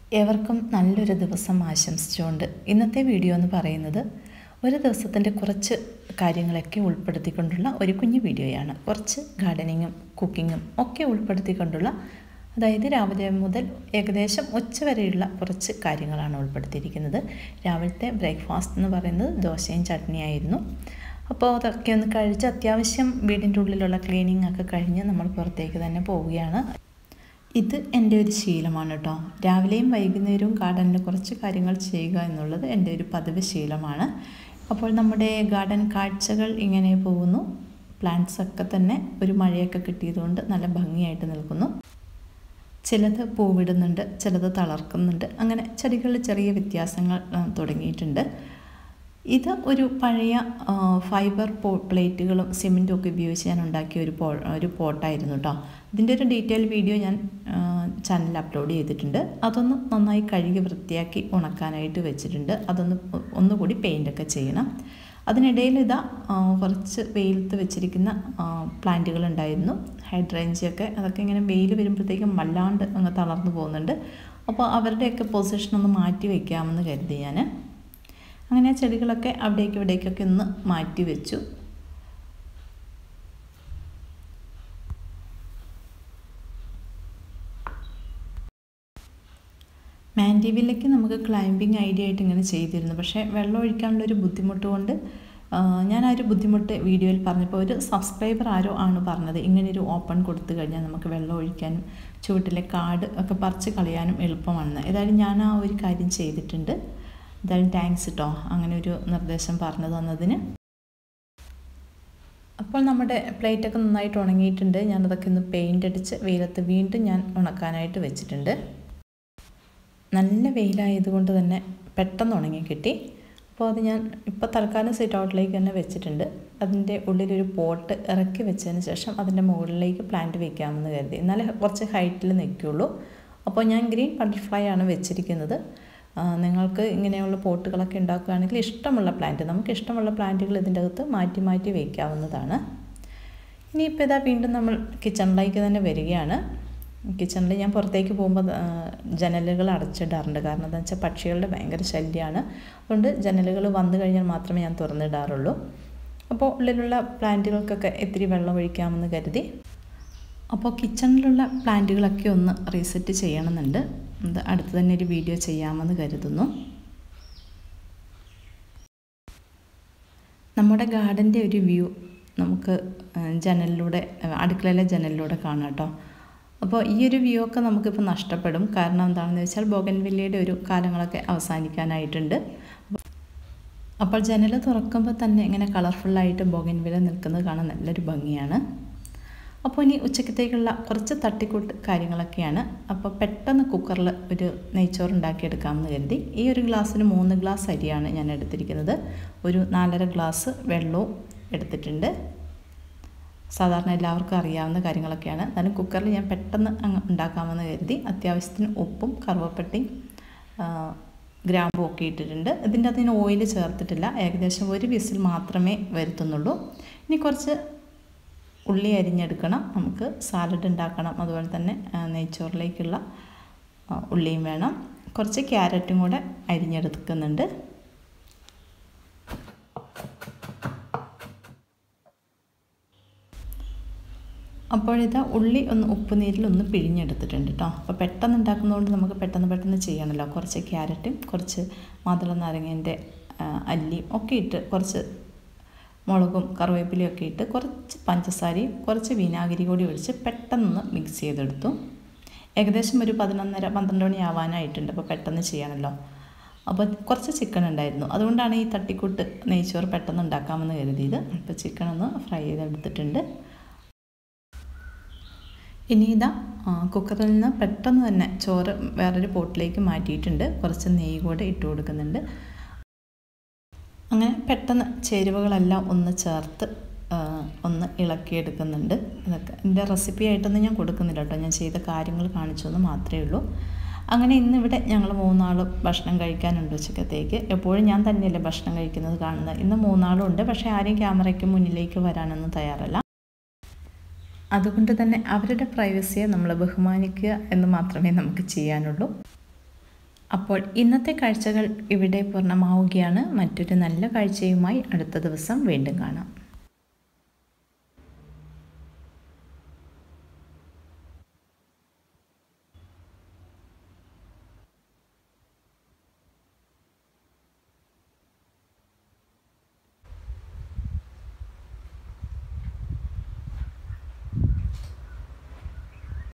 ഏവർക്കും നല്ലൊരു ദിവസം ആശംസിച്ചുകൊണ്ട് ഇന്നത്തെ വീഡിയോ എന്ന് പറയുന്നത് ഒരു ദിവസത്തിൻ്റെ കുറച്ച് കാര്യങ്ങളൊക്കെ ഉൾപ്പെടുത്തിക്കൊണ്ടുള്ള ഒരു കുഞ്ഞു വീഡിയോയാണ് കുറച്ച് ഗാർഡനിങ്ങും കുക്കിങ്ങും ഒക്കെ ഉൾപ്പെടുത്തിക്കൊണ്ടുള്ള അതായത് രാവിലെ മുതൽ ഏകദേശം ഉച്ച വരെയുള്ള കുറച്ച് കാര്യങ്ങളാണ് ഉൾപ്പെടുത്തിയിരിക്കുന്നത് രാവിലത്തെ ബ്രേക്ക്ഫാസ്റ്റ് എന്ന് പറയുന്നത് ദോശയും ചട്നിയായിരുന്നു അപ്പോൾ അതൊക്കെ ഒന്ന് കഴിച്ച് അത്യാവശ്യം വീടിൻ്റെ ഉള്ളിലുള്ള ക്ലീനിങ് ഒക്കെ കഴിഞ്ഞ് നമ്മൾ പുറത്തേക്ക് തന്നെ പോവുകയാണ് ഇത് എൻ്റെ ഒരു ശീലമാണ് കേട്ടോ രാവിലെയും വൈകുന്നേരവും ഗാർഡനിൽ കുറച്ച് കാര്യങ്ങൾ ചെയ്യുക എന്നുള്ളത് എൻ്റെ ഒരു പതിവ് ശീലമാണ് അപ്പോൾ നമ്മുടെ ഗാർഡൻ കാഴ്ചകൾ ഇങ്ങനെ പോകുന്നു പ്ലാന്റ്സ് ഒക്കെ തന്നെ ഒരു മഴയൊക്കെ കിട്ടിയതുകൊണ്ട് നല്ല ഭംഗിയായിട്ട് നിൽക്കുന്നു ചിലത് പൂവിടുന്നുണ്ട് ചിലത് തളർക്കുന്നുണ്ട് അങ്ങനെ ചെടികളിൽ ചെറിയ വ്യത്യാസങ്ങൾ തുടങ്ങിയിട്ടുണ്ട് ഇത് ഒരു പഴയ ഫൈബർ പോ പ്ലേറ്റുകളും സിമെൻറ്റും ഒക്കെ ഉപയോഗിച്ച് ഞാൻ ഉണ്ടാക്കിയ ഒരു പോ ഒരു പോട്ടായിരുന്നു കേട്ടോ ഇതിൻ്റെ ഒരു ഡീറ്റെയിൽ വീഡിയോ ഞാൻ ചാനലിൽ അപ്ലോഡ് ചെയ്തിട്ടുണ്ട് അതൊന്ന് നന്നായി കഴുകി വൃത്തിയാക്കി ഉണക്കാനായിട്ട് വെച്ചിട്ടുണ്ട് അതൊന്ന് ഒന്നുകൂടി പെയിൻ്റൊക്കെ ചെയ്യണം അതിനിടയിൽ ഇതാ കുറച്ച് വെയിലത്ത് വെച്ചിരിക്കുന്ന പ്ലാന്റുകൾ ഉണ്ടായിരുന്നു ഹൈഡ്രേഞ്ചിയൊക്കെ അതൊക്കെ ഇങ്ങനെ വെയിൽ വരുമ്പോഴത്തേക്കും വല്ലാണ്ട് അങ്ങ് തളർന്നു പോകുന്നുണ്ട് അപ്പോൾ അവരുടെയൊക്കെ പൊസിഷൻ ഒന്ന് മാറ്റി വയ്ക്കാമെന്ന് കരുതി ഞാൻ അങ്ങനെ ആ ചെടികളൊക്കെ അവിടേക്ക് ഇവിടേക്കൊക്കെ ഒന്ന് മാറ്റി വെച്ചു മാൻഡീവിലേക്ക് നമുക്ക് ക്ലൈമ്പിംഗ് ഐഡിയ ആയിട്ട് ഇങ്ങനെ ചെയ്തിരുന്നു പക്ഷേ വെള്ളം ഒഴിക്കാനുള്ളൊരു ബുദ്ധിമുട്ട് കൊണ്ട് ഞാൻ ആ ഒരു ബുദ്ധിമുട്ട് വീഡിയോയിൽ പറഞ്ഞപ്പോൾ ഒരു സബ്സ്ക്രൈബർ ആരോ ആണ് പറഞ്ഞത് ഇങ്ങനെയൊരു ഓപ്പൺ കൊടുത്തു കഴിഞ്ഞാൽ നമുക്ക് വെള്ളം ഒഴിക്കാനും ചുവട്ടിലെ കാട് ഒക്കെ പറിച്ച് കളയാനും എളുപ്പമാണെന്ന് ഏതായാലും ഞാൻ ആ ഒരു കാര്യം ചെയ്തിട്ടുണ്ട് എന്തായാലും താങ്ക്സ് കേട്ടോ അങ്ങനെ ഒരു നിർദ്ദേശം പറഞ്ഞു തന്നതിന് അപ്പോൾ നമ്മുടെ പ്ലേറ്റൊക്കെ നന്നായിട്ട് ഉണങ്ങിയിട്ടുണ്ട് ഞാനതൊക്കെ ഒന്ന് പെയിൻ്റ് അടിച്ച് വെയിലത്ത് വീണ്ടും ഞാൻ ഉണക്കാനായിട്ട് വെച്ചിട്ടുണ്ട് നല്ല വെയിലായതുകൊണ്ട് തന്നെ പെട്ടെന്ന് ഉണങ്ങി കിട്ടി അപ്പോൾ അത് ഞാൻ ഇപ്പോൾ തൽക്കാലം സിറ്റ് ഔട്ടിലേക്ക് തന്നെ വെച്ചിട്ടുണ്ട് അതിൻ്റെ ഉള്ളിലൊരു പോട്ട് ഇറക്കി വെച്ചതിന് ശേഷം അതിൻ്റെ മുകളിലേക്ക് പ്ലാന്റ് വയ്ക്കാമെന്ന് കരുതി എന്നാലേ കുറച്ച് ഹൈറ്റിൽ നിൽക്കുകയുള്ളൂ അപ്പോൾ ഞാൻ ഗ്രീൻ ബട്ടർഫ്ലൈ ആണ് വെച്ചിരിക്കുന്നത് നിങ്ങൾക്ക് ഇങ്ങനെയുള്ള പോട്ടുകളൊക്കെ ഉണ്ടാക്കുകയാണെങ്കിൽ ഇഷ്ടമുള്ള പ്ലാന്റ് നമുക്ക് ഇഷ്ടമുള്ള പ്ലാന്റുകൾ ഇതിൻ്റെ അകത്ത് മാറ്റി മാറ്റി വയ്ക്കാവുന്നതാണ് ഇനിയിപ്പോൾ ഇതാ വീണ്ടും നമ്മൾ കിച്ചണിലേക്ക് തന്നെ വരികയാണ് കിച്ചണിൽ ഞാൻ പുറത്തേക്ക് പോകുമ്പോൾ ജനലുകൾ അടച്ചിടാറുണ്ട് കാരണം എന്താ വെച്ചാൽ പക്ഷികളുടെ ഭയങ്കര ശല്യമാണ് അതുകൊണ്ട് ജനലുകൾ വന്നു കഴിഞ്ഞാൽ മാത്രമേ ഞാൻ തുറന്നിടാറുള്ളൂ അപ്പോൾ ഉള്ളിലുള്ള പ്ലാന്റുകൾക്കൊക്കെ ഇത്തിരി വെള്ളം ഒഴിക്കാമെന്ന് കരുതി അപ്പോൾ കിച്ചണിലുള്ള പ്ലാന്റുകളൊക്കെ ഒന്ന് റീസെറ്റ് ചെയ്യണമെന്നുണ്ട് അത് അടുത്ത് തന്നെ ഒരു വീഡിയോ ചെയ്യാമെന്ന് കരുതുന്നു നമ്മുടെ ഗാർഡൻ്റെ ഒരു വ്യൂ നമുക്ക് ജനലിലൂടെ അടുക്കളയിലെ ജനലിലൂടെ കാണാം കേട്ടോ അപ്പോൾ ഈ ഒരു വ്യൂ ഒക്കെ നമുക്കിപ്പോൾ നഷ്ടപ്പെടും കാരണം എന്താണെന്ന് വെച്ചാൽ ബോഗൻവില്ലയുടെ ഒരു കാലങ്ങളൊക്കെ അവസാനിക്കാനായിട്ടുണ്ട് അപ്പോൾ ജനൽ തുറക്കുമ്പോൾ തന്നെ ഇങ്ങനെ കളർഫുള്ളായിട്ട് ബോഗൻവില്ല നിൽക്കുന്നത് കാണാൻ നല്ലൊരു ഭംഗിയാണ് അപ്പോൾ ഇനി ഉച്ചക്കത്തേക്കുള്ള കുറച്ച് തട്ടിക്കൂട്ട് കാര്യങ്ങളൊക്കെയാണ് അപ്പോൾ പെട്ടെന്ന് കുക്കറിൽ ഒരു നെയ്ച്ചോറ് ഉണ്ടാക്കിയെടുക്കാമെന്ന് കരുതി ഈ ഒരു ഗ്ലാസ്സിന് മൂന്ന് ഗ്ലാസ് അരിയാണ് ഞാൻ എടുത്തിരിക്കുന്നത് ഒരു നാലര ഗ്ലാസ് വെള്ളവും എടുത്തിട്ടുണ്ട് സാധാരണ എല്ലാവർക്കും അറിയാവുന്ന കാര്യങ്ങളൊക്കെയാണ് എന്നാലും കുക്കറിൽ ഞാൻ പെട്ടെന്ന് അങ്ങ് ഉണ്ടാക്കാമെന്ന് കരുതി അത്യാവശ്യത്തിന് ഉപ്പും കറുവപ്പട്ടയും ഗ്രാമ്പും ഒക്കെ ഇട്ടിട്ടുണ്ട് ഇതിൻ്റെ അകത്ത് ഞാൻ ഓയിൽ ചേർത്തിട്ടില്ല ഏകദേശം ഒരു വിസിൽ മാത്രമേ വരുത്തുന്നുള്ളൂ ഇനി കുറച്ച് ഉള്ളി അരിഞ്ഞെടുക്കണം നമുക്ക് സാലഡ് ഉണ്ടാക്കണം അതുപോലെ തന്നെ നെയ്ച്ചോറിലേക്കുള്ള ഉള്ളിയും വേണം കുറച്ച് ക്യാരറ്റും കൂടെ അരിഞ്ഞെടുക്കുന്നുണ്ട് അപ്പോഴിതാ ഉള്ളി ഒന്ന് ഉപ്പ് നീരിൽ ഒന്ന് പിഴിഞ്ഞെടുത്തിട്ടുണ്ട് കേട്ടോ അപ്പോൾ പെട്ടെന്ന് ഉണ്ടാക്കുന്നതുകൊണ്ട് നമുക്ക് പെട്ടെന്ന് പെട്ടെന്ന് ചെയ്യണമല്ലോ കുറച്ച് ക്യാരറ്റും കുറച്ച് മാതള നാരങ്ങേൻ്റെ അല്ലിയും ഒക്കെ ഇട്ട് കുറച്ച് മുളകും കറിവേപ്പിലയും ഒക്കെ ഇട്ട് കുറച്ച് പഞ്ചസാരയും കുറച്ച് വിനാഗിരി കൂടി ഒഴിച്ച് പെട്ടെന്ന് മിക്സ് ചെയ്തെടുത്തു ഏകദേശം ഒരു പതിനൊന്നര പന്ത്രണ്ട് മണി ആവാനായിട്ടുണ്ട് അപ്പോൾ പെട്ടെന്ന് ചെയ്യണമല്ലോ അപ്പോൾ കുറച്ച് ചിക്കൻ ഉണ്ടായിരുന്നു അതുകൊണ്ടാണ് ഈ തട്ടിക്കൂട്ട് നെയ്ച്ചോറ് പെട്ടെന്ന് ഉണ്ടാക്കാമെന്ന് കരുതിയത് അപ്പോൾ ചിക്കൻ ഒന്ന് ഫ്രൈ ചെയ്തെടുത്തിട്ടുണ്ട് ഇനി ഇതാ കുക്കറിൽ നിന്ന് പെട്ടെന്ന് തന്നെ ചോറ് വേറൊരു പോട്ടിലേക്ക് മാറ്റിയിട്ടുണ്ട് കുറച്ച് നെയ്യ് കൂടെ ഇട്ട് കൊടുക്കുന്നുണ്ട് അങ്ങനെ പെട്ടെന്ന് ചേരുവകളെല്ലാം ഒന്ന് ചേർത്ത് ഒന്ന് ഇളക്കിയെടുക്കുന്നുണ്ട് ഇതൊക്കെ എൻ്റെ റെസിപ്പി ആയിട്ടൊന്നും ഞാൻ കൊടുക്കുന്നില്ല കേട്ടോ ഞാൻ ചെയ്ത കാര്യങ്ങൾ കാണിച്ചു എന്ന് മാത്രമേ ഉള്ളൂ അങ്ങനെ ഇന്നിവിടെ ഞങ്ങൾ മൂന്നാളും ഭക്ഷണം കഴിക്കാനുണ്ട് ഉച്ചക്കത്തേക്ക് എപ്പോഴും ഞാൻ തന്നെയല്ലേ ഭക്ഷണം കഴിക്കുന്നത് കാണുന്നത് ഇന്ന് മൂന്നാളും ഉണ്ട് പക്ഷേ ആരും ക്യാമറയ്ക്ക് മുന്നിലേക്ക് വരാനൊന്നും തയ്യാറല്ല അതുകൊണ്ട് തന്നെ അവരുടെ പ്രൈവസിയെ നമ്മൾ ബഹുമാനിക്കുക എന്ന് മാത്രമേ നമുക്ക് ചെയ്യാനുള്ളൂ അപ്പോൾ ഇന്നത്തെ കാഴ്ചകൾ ഇവിടെ പൂർണ്ണമാവുകയാണ് മറ്റൊരു നല്ല കാഴ്ചയുമായി അടുത്ത ദിവസം വീണ്ടും കാണാം